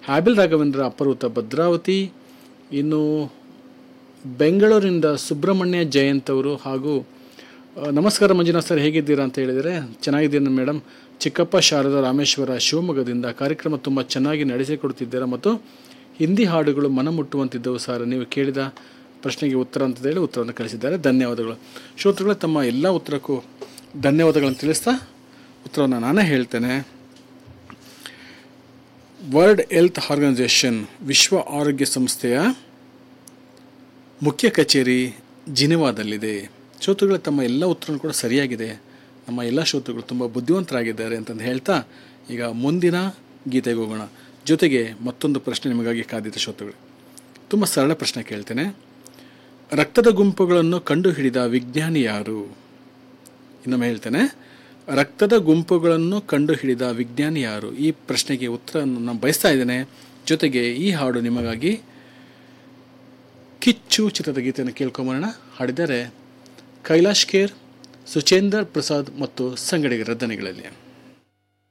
ಹ್ಯಾಬಿಲ್ ರಾಘವೇಂದ್ರ ಅಪರೂತ ಭದ್ರಾವತಿ ಇನ್ನು ಬೆಂಗಳೂರಿನಿಂದ ಸುಬ್ರಹ್ಮಣ್ಯ ಜಯಂತ್ ಅವರು ಹಾಗೂ ಆ, ನಮಸ್ಕಾರ ಮಂಜುನಾಥ್ ಸರ್ ಹೇಗಿದ್ದೀರಾ ಅಂತ ಹೇಳಿದರೆ ಚೆನ್ನಾಗಿದ್ದೀನಿ ಮೇಡಮ್ ಚಿಕ್ಕಪ್ಪ ಶಾರದಾ ರಾಮೇಶ್ವರ ಶಿವಮೊಗ್ಗದಿಂದ ಕಾರ್ಯಕ್ರಮ ತುಂಬ ಚೆನ್ನಾಗಿ ನಡೆಸಿಕೊಡ್ತಿದ್ದೀರಾ ಮತ್ತು ಹಿಂದಿ ಹಾಡುಗಳು ಮನಮುಟ್ಟುವಂತಿದ್ದವು ಸರ್ ನೀವು ಕೇಳಿದ ಪ್ರಶ್ನೆಗೆ ಉತ್ತರ ಅಂತ ಹೇಳಿ ಉತ್ತರವನ್ನು ಕಳಿಸಿದ್ದಾರೆ ಧನ್ಯವಾದಗಳು ಶ್ರೋತೃಗಳೇ ತಮ್ಮ ಎಲ್ಲ ಉತ್ತರಕ್ಕೂ ಧನ್ಯವಾದಗಳನ್ನು ತಿಳಿಸ್ತಾ ಉತ್ತರವನ್ನು ನಾನೇ ಹೇಳ್ತೇನೆ ವರ್ಲ್ಡ್ ಹೆಲ್ತ್ ಆರ್ಗನೈಸೇಷನ್ ವಿಶ್ವ ಆರೋಗ್ಯ ಸಂಸ್ಥೆಯ ಮುಖ್ಯ ಕಚೇರಿ ಜಿನೆವಾದಲ್ಲಿದೆ ಶ್ರೋತೃಗಳು ತಮ್ಮ ಎಲ್ಲ ಉತ್ತರಗಳು ಕೂಡ ಸರಿಯಾಗಿದೆ ನಮ್ಮ ಎಲ್ಲ ಶ್ರೋತೃಗಳು ತುಂಬ ಬುದ್ಧಿವಂತರಾಗಿದ್ದಾರೆ ಅಂತಂದು ಹೇಳ್ತಾ ಈಗ ಮುಂದಿನ ಗೀತೆಗೆ ಹೋಗೋಣ ಜೊತೆಗೆ ಮತ್ತೊಂದು ಪ್ರಶ್ನೆ ನಿಮಗಾಗಿ ಕಾದಿದೆ ಶ್ರೋತೃಗಳು ತುಂಬ ಸರಳ ಪ್ರಶ್ನೆ ಕೇಳ್ತೇನೆ ರಕ್ತದ ಗುಂಪುಗಳನ್ನು ಕಂಡುಹಿಡಿದ ವಿಜ್ಞಾನಿ ಯಾರು ಇನ್ನೊಮ್ಮೆ ಹೇಳ್ತೇನೆ ರಕ್ತದ ಗುಂಪುಗಳನ್ನು ಕಂಡುಹಿಡಿದ ವಿಜ್ಞಾನಿ ಯಾರು ಈ ಪ್ರಶ್ನೆಗೆ ಉತ್ತರವನ್ನು ನಾನು ಬಯಸ್ತಾ ಇದ್ದೇನೆ ಜೊತೆಗೆ ಈ ಹಾಡು ನಿಮಗಾಗಿ ಕಿಚ್ಚು ಚಿತ್ರದ ಗೀತೆಯನ್ನು ಕೇಳ್ಕೊಂಬರೋಣ ಹಾಡಿದರೆ ಕೈಲಾಶ್ ಖೇರ್ ಸುಚೇಂದರ್ ಪ್ರಸಾದ್ ಮತ್ತು ಸಂಗಡಿಗರ ದನಿಗಳಲ್ಲಿ